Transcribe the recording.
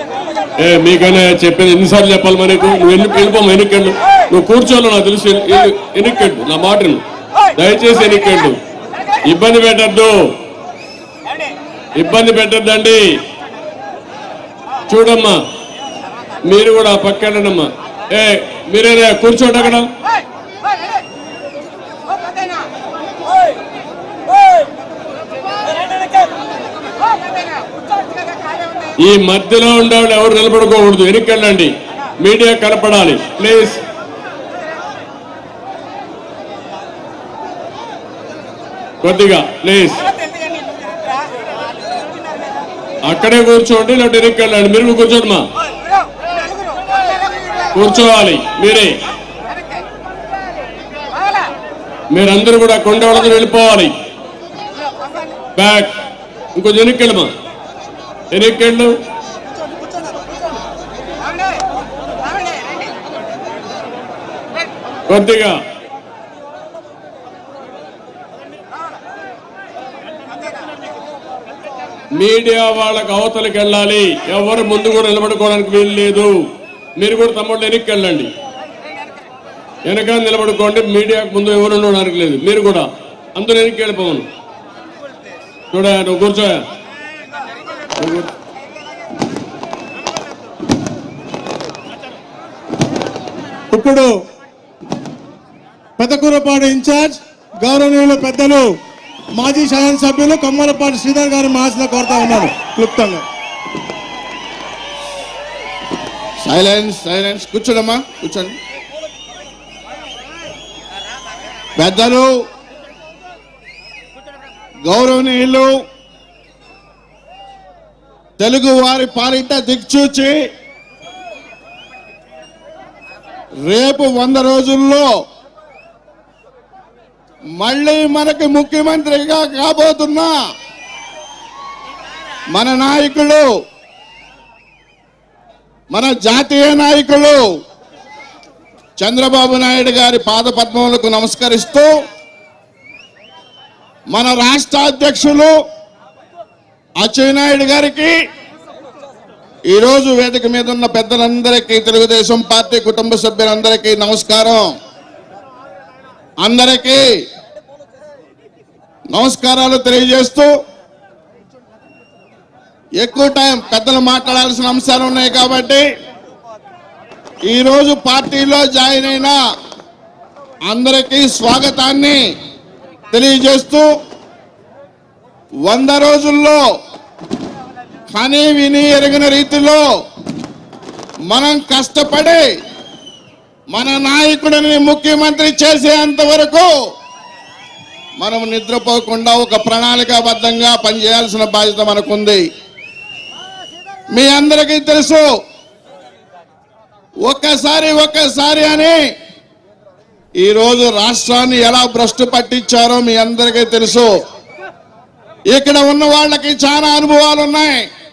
ఏ మీకైనా చెప్పేది ఎన్నిసార్లు చెప్పాలి మరి నీకు నువ్వు ఎన్ని వెళ్ళిపోమా ఎన్నికెళ్ళు నువ్వు కూర్చోవాలి నాకు తెలుసు ఎన్ని- ఎన్నికెళ్ళు నా మాటను దయచేసి ఎన్నికెళ్ళు ఇబ్బంది పెట్టద్దు ఇబ్బంది పెట్టద్దండి చూడమ్మా మీరు కూడా ఆ పక్క వెళ్ళండమ్మా ఏ మీరేనా కూర్చోండి అక్కడ ఈ మధ్యలో ఉండేవాళ్ళు ఎవరు నిలబడుకోకూడదు వెనక్కెళ్ళండి మీడియా కనపడాలి ప్లీజ్ కొద్దిగా ప్లీజ్ అక్కడే కూర్చోండి లేకపోతే వెనక్కెళ్ళండి మీరు కూడా కూర్చోండి మా కూర్చోవాలి మీరే మీరందరూ కూడా కొండ వాళ్ళందరూ వెళ్ళిపోవాలి బ్యాక్ ఇంకొంచెం వెనక్కెళ్ళమా వెనక్కెళ్ళు కొద్దిగా మీడియా వాళ్ళకి అవతలకి వెళ్ళాలి ఎవరు ముందు కూడా నిలబడుకోవడానికి వీలు లేదు మీరు కూడా తమ్ముళ్ళు వెనక్కి వెళ్ళండి వెనక నిలబడుకోండి మీడియాకు ముందు ఎవరు ఉండడానికి లేదు మీరు కూడా అందరూ వెనక్కి వెళ్ళిపోవను చూడ నువ్వు కూర్చో నువ్వు కూర్చో. ఇప్పుడు పెద్దకూరపాడు ఇన్ఛార్జ్ గౌరవనీయులు పెద్దలు మాజీ శాసన సభ్యులు కొమ్మలపాటి శ్రీధర్ గారి మహాశిలో కోరుతా ఉన్నారు క్లుప్తంగా సైలెన్స్ సైలెన్స్ కూర్చోడమ్మా కూర్చోండి పెద్దలు గౌరవనీయులు తెలుగు వారి పాలిట దిక్చూచి రేపు వంద రోజుల్లో మళ్ళీ మనకి ముఖ్యమంత్రిగా కాబోతున్న మన నాయకులు మన జాతీయ నాయకులు చంద్రబాబు నాయుడు గారి పాద పద్మములకు నమస్కరిస్తూ మన రాష్ట్ర అధ్యక్షులు అచ్చెన్నాయుడు గారికి ఈరోజు వేదిక మీద ఉన్న పెద్దలందరికీ తెలుగుదేశం పార్టీ కుటుంబ సభ్యులందరికీ నమస్కారం అందరికీ నమస్కారాలు తెలియజేస్తూ ఎక్కువ టైం పెద్దలు మాట్లాడాల్సిన అంశాలు ఉన్నాయి కాబట్టి ఈరోజు పార్టీలో జాయిన్ అయిన అందరికీ స్వాగతాన్ని తెలియజేస్తూ వంద రోజుల్లో కని విని ఎరిగిన రీతిలో మనం కష్టపడి మన నాయకుడిని ముఖ్యమంత్రి చేసేంత వరకు మనం నిద్రపోకుండా ఒక ప్రణాళికాబద్ధంగా పనిచేయాల్సిన బాధ్యత మనకుంది మీ అందరికీ తెలుసు ఒక్కసారి ఒక్కసారి అని ఈరోజు రాష్ట్రాన్ని ఎలా భ్రష్టు పట్టించారో మీ అందరికీ తెలుసు ఇక్కడ ఉన్న వాళ్ళకి చాలా అనుభవాలు ఉన్నాయి